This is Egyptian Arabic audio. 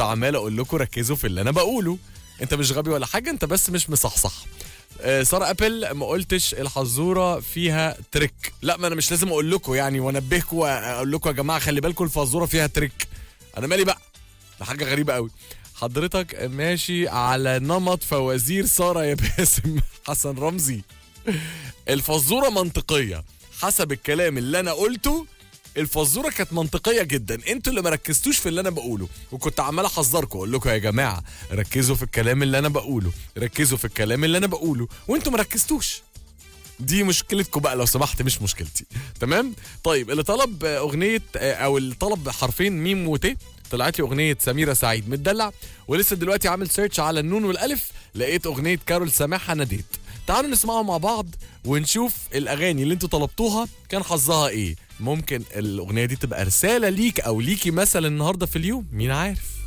كنت عمال اقول لكم ركزوا في اللي انا بقوله انت مش غبي ولا حاجه انت بس مش مصحصح آه، ساره ابل ما قلتش الحزوره فيها تريك لا ما انا مش لازم اقول لكم يعني وانبهكم واقول لكم يا جماعه خلي بالكم الفزوره فيها تريك انا مالي بقى ده حاجه غريبه قوي حضرتك ماشي على نمط فوازير ساره يا باسم حسن رمزي الفزوره منطقيه حسب الكلام اللي انا قلته الفزوره كانت منطقيه جدا انتوا اللي ما ركزتوش في اللي انا بقوله وكنت عمال احذركم اقول لكم يا جماعه ركزوا في الكلام اللي انا بقوله ركزوا في الكلام اللي انا بقوله وانتوا ما ركزتوش دي مشكلتكم بقى لو سمحت مش مشكلتي تمام طيب اللي طلب آه، اغنيه آه، او اللي طلب حرفين ميم وت طلعت لي اغنيه سميره سعيد متدلع ولسه دلوقتي عامل سيرش على النون والالف لقيت اغنيه كارول سماحه ناديت تعالوا نسمعها مع بعض ونشوف الاغاني اللي انتوا طلبتوها كان حظها ايه ممكن الاغنيه دي تبقى رساله ليك او ليكي مثلا النهارده في اليوم مين عارف